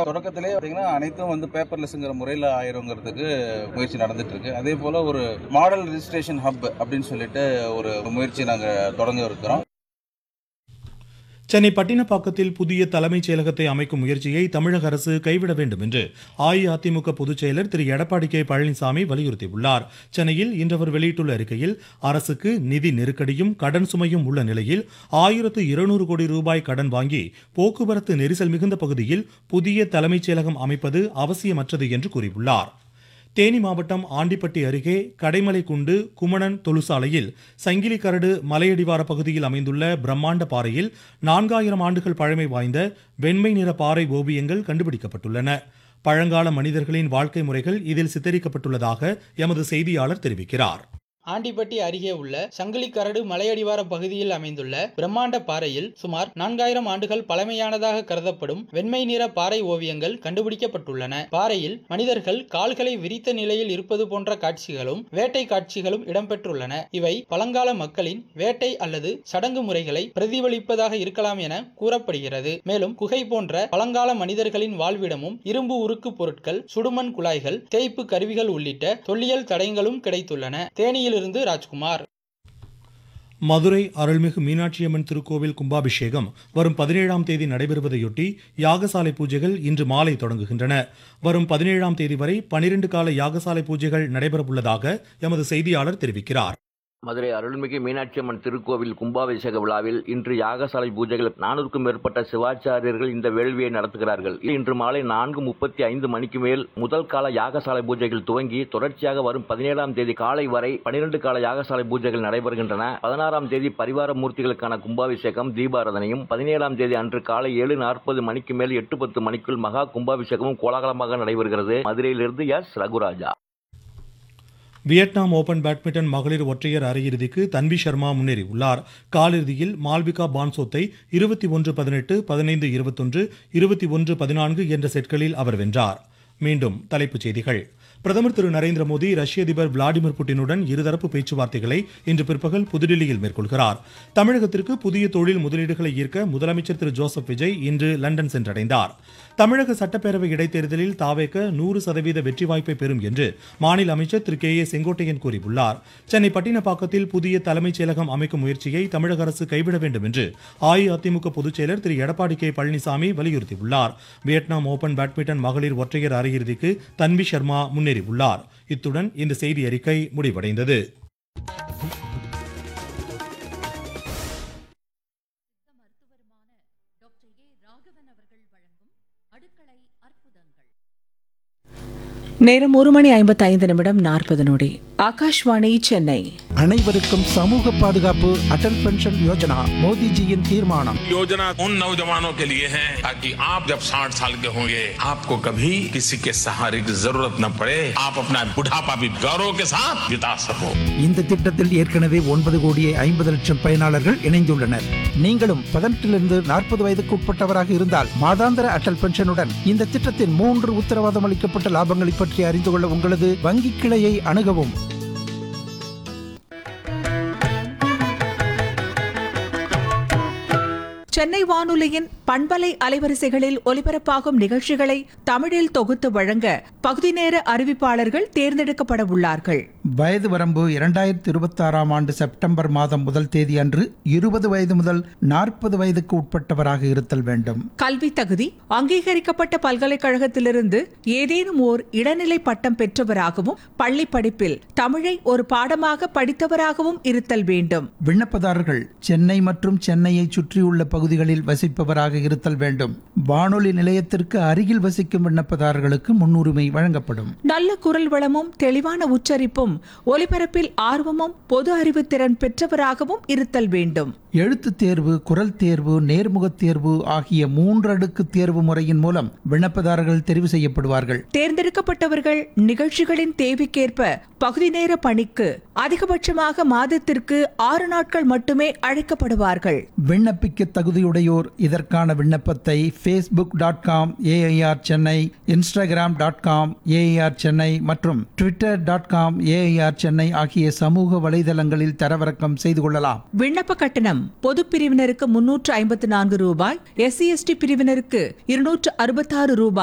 தொடக்கத்திலே பார்த்தீங்கன்னா அனைத்தும் வந்து பேப்பர்லெஸ்ங்கிற முறையில் ஆயிருங்கிறதுக்கு முயற்சி நடந்துட்டு இருக்கு அதே போல ஒரு மாடல் ரெஜிஸ்ட்ரேஷன் ஹப் அப்படின்னு சொல்லிட்டு ஒரு முயற்சி நாங்கள் தொடங்க இருக்கிறோம் சென்னை பட்டினப்பாக்கத்தில் புதிய தலைமைச் செயலகத்தை அமைக்கும் முயற்சியை தமிழக அரசு கைவிட வேண்டும் என்று அஇஅதிமுக பொதுச் செயலர் திரு எடப்பாடி கே பழனிசாமி வலியுறுத்தியுள்ளார் சென்னையில் இன்று அவர் வெளியிட்டுள்ள அறிக்கையில் அரசுக்கு நிதி நெருக்கடியும் கடன் சுமையும் உள்ள நிலையில் ஆயிரத்து இருநூறு கோடி ரூபாய் கடன் வாங்கி போக்குவரத்து நெரிசல் மிகுந்த பகுதியில் புதிய தலைமைச் செயலகம் அமைப்பது அவசியமற்றது என்று கூறியுள்ளார் தேனி மாவட்டம் ஆண்டிப்பட்டி அருகே கடைமலைக்குண்டு குமணன் தொழுசாலையில் சங்கிலி கரடு மலையடிவார பகுதியில் அமைந்துள்ள பிரம்மாண்ட பாறையில் நான்காயிரம் ஆண்டுகள் பழமை வாய்ந்த வெண்மை நிற பாறை ஓவியங்கள் கண்டுபிடிக்கப்பட்டுள்ளன பழங்கால மனிதர்களின் வாழ்க்கை முறைகள் இதில் சித்தரிக்கப்பட்டுள்ளதாக எமது செய்தியாளர் தெரிவிக்கிறார் ஆண்டிப்பட்டி அருகே உள்ள சங்கிலிக்கரடு மலையடிவார பகுதியில் அமைந்துள்ள பிரம்மாண்ட பாறையில் சுமார் நான்காயிரம் ஆண்டுகள் பழமையானதாக கருதப்படும் வெண்மை நிற பாறை ஓவியங்கள் கண்டுபிடிக்கப்பட்டுள்ளன பாறையில் மனிதர்கள் கால்களை விரித்த நிலையில் இருப்பது போன்ற காட்சிகளும் வேட்டை காட்சிகளும் இடம்பெற்றுள்ளன இவை பழங்கால மக்களின் வேட்டை அல்லது சடங்கு முறைகளை பிரதிபலிப்பதாக இருக்கலாம் என கூறப்படுகிறது மேலும் குகை போன்ற பழங்கால மனிதர்களின் வாழ்விடமும் இரும்பு உருக்கு பொருட்கள் சுடுமண் குழாய்கள் தேய்ப்பு கருவிகள் உள்ளிட்ட தொல்லியல் தடயங்களும் கிடைத்துள்ளன தேனியில் இருந்து ராஜ்குமார் மதுரை அருள்மிகு மீனாட்சியம்மன் திருக்கோவில் கும்பாபிஷேகம் வரும் பதினேழாம் தேதி நடைபெறுவதையொட்டி யாகசாலை பூஜைகள் இன்று மாலை தொடங்குகின்றன வரும் பதினேழாம் தேதி வரை பனிரெண்டு கால யாகசாலை பூஜைகள் நடைபெறவுள்ளதாக எமது செய்தியாளர் தெரிவிக்கிறார் மதுரை அருள்மிகு மீனாட்சியம்மன் திருக்கோவில் கும்பாபிஷேக விழாவில் இன்று யாகசாலை பூஜைகள் நானூறுக்கும் மேற்பட்ட சிவாச்சாரியர்கள் இந்த வேள்வியை நடத்துகிறார்கள் இன்று மாலை நான்கு முப்பத்தி ஐந்து மணிக்கு மேல் முதல் கால யாகசாலை பூஜைகள் துவங்கி தொடர்ச்சியாக வரும் பதினேழாம் தேதி காலை வரை பனிரெண்டு கால யாகசாலை பூஜைகள் நடைபெறுகின்றன பதினாறாம் தேதி பரிவார மூர்த்திகளுக்கான கும்பாபிஷேகம் தீபாரதனையும் பதினேழாம் தேதி அன்று காலை ஏழு நாற்பது மணிக்கு மேல் எட்டு பத்து மணிக்குள் மகா கும்பாபிஷேகமும் கோலாகலமாக நடைபெறுகிறது மதுரையிலிருந்து S Raghuraja Vietnam open badminton மகளிர் ஒற்றையர் அரையிறுதிக்கு தன்வி சர்மா முன்னேறியுள்ளார் காலிறுதியில் மால்விகா பான்சோத்தை இருபத்தி ஒன்று பதினெட்டு பதினைந்து இருபத்தொன்று இருபத்தி ஒன்று பதினான்கு என்ற செட்களில் அவர் வென்றார் மீண்டும் தலைப்புச் செய்திகள் பிரதமர் திரு நரேந்திர மோடி ரஷ்ய அதிபர் விளாடிமிர் புட்டினுடன் இருதரப்பு பேச்சுவார்த்தைகளை இன்று பிற்பகல் புதுடில்லியில் மேற்கொள்கிறார் தமிழகத்திற்கு புதிய தொழில் முதலீடுகளை ஈர்க்க முதலமைச்சர் திரு ஜோசப் விஜய் இன்று லண்டன் சென்றடைந்தார் தமிழக சட்டப்பேரவை இடைத்தேர்தலில் தாவேக்க நூறு சதவீத வெற்றி வாய்ப்பை பெறும் என்று மாநில அமைச்சர் திரு கே ஏ செங்கோட்டையன் கூறியுள்ளார் சென்னை பட்டினப்பாக்கத்தில் புதிய தலைமைச் செயலகம் அமைக்கும் முயற்சியை தமிழக அரசு கைவிட வேண்டும் என்று அஇஅதிமுக பொதுச் செயலர் திரு எடப்பாடி கே பழனிசாமி வலியுறுத்தியுள்ளார் வியட்நாம் ஓபன் பேட்மிண்டன் மகளிர் ஒற்றையர் அரையிறுதிக்கு தன்வி சர்மா முன்னேறியுள்ளார் இத்துடன் இந்த செய்தி அறிக்கை முடிவடைந்தது மருத்துவருமான டாக்டர் ஏ ராகவன் அவர்கள் வழங்கும் அடுக்களை அற்புதங்கள் நேரம் ஒரு மணி ஐம்பத்தைந்து நிமிடம் நாற்பது நொடி ஆகாஷ்வாணி சென்னை அனைவருக்கும் சமூக பாதுகாப்பு அடல் பென்ஷன் யோஜனா மோடிஜியின் தீர்மானம் योजना उन नौजवानों के लिए है ताकि आप जब 60 साल के होंगे आपको कभी किसी के सहारे की जरूरत न पड़े आप अपना बुढ़ापा भी गौरव के साथ बिता सको இந்த திட்டத்தில் ஏற்கனவே ஒன்பது கோடியே ஐம்பது லட்சம் பயனாளர்கள் இணைந்துள்ளனர் நீங்களும் பதினெட்டிலிருந்து நாற்பது வயதுக்கு உட்பட்டவராக இருந்தால் மாதாந்திர அடல் பென்ஷனுடன் இந்த திட்டத்தின் மூன்று உத்தரவாதம் அளிக்கப்பட்ட லாபங்களை பற்றி அறிந்து கொள்ள உங்களது வங்கி கிளையை அணுகவும் சென்னை வானொலியின் பண்பலை அலைவரிசைகளில் ஒலிபரப்பாகும் நிகழ்ச்சிகளை தமிழில் தொகுத்து வழங்க பகுதி நேர அறிவிப்பாளர்கள் தேர்ந்தெடுக்கப்பட உள்ளார்கள் வயது வரம்பு இரண்டாயிரத்தி இருபத்தி ஆறாம் ஆண்டு செப்டம்பர் மாதம் முதல் தேதி அன்று இருபது வயது முதல் நாற்பது வயதுக்கு உட்பட்டவராக இருத்தல் வேண்டும் கல்வி தகுதி அங்கீகரிக்கப்பட்ட பல்கலைக்கழகத்திலிருந்து ஏதேனும் ஓர் இடைநிலை பட்டம் பெற்றவராகவும் பள்ளி படிப்பில் தமிழை ஒரு பாடமாக படித்தவராகவும் இருத்தல் வேண்டும் விண்ணப்பதாரர்கள் சென்னை மற்றும் சென்னையை சுற்றியுள்ள பகுதிகளில் வசிப்பவராக இருத்தல் வேண்டும் வானொலி நிலையத்திற்கு அருகில் வசிக்கும் விண்ணப்பதாரர்களுக்கு முன்னுரிமை வழங்கப்படும் நல்ல குரல் வளமும் தெளிவான உச்சரிப்பும் ஒலிபரப்பில் ஆர்வமும் பொது அறிவு திறன் பெற்றவராகவும் இருத்தல் வேண்டும் எழுத்துத் தேர்வு குரல் தேர்வு நேர்முகத் தேர்வு ஆகிய மூன்றடுக்கு தேர்வு முறையின் மூலம் விண்ணப்பதாரர்கள் தெரிவு செய்யப்படுவார்கள் தேர்ந்தெடுக்கப்பட்டவர்கள் நிகழ்ச்சிகளின் தேவைக்கேற்ப பகுதி நேர பணிக்கு அதிகபட்சமாக மாதத்திற்கு ஆறு நாட்கள் மட்டுமே அழைக்கப்படுவார்கள் விண்ணப்பிக்க தகுதியுடையோர் இதற்கான விண்ணப்பத்தை Facebook dot com AIR Chennai Instagram dot com AIR Chennai மற்றும் Twitter dot com AIR Chennai ஆகிய சமூக வலைதளங்களில் தரவிறக்கம் செய்து கொள்ளலாம் விண்ணப்ப கட்டணம் பொது பிரிவினருக்கு முன்னூற்று ஐம்பத்து நான்கு ரூபாய் எஸ்சி எஸ்டி பிரிவினருக்கு இருநூற்று அறுபத்தாறு ரூபாய்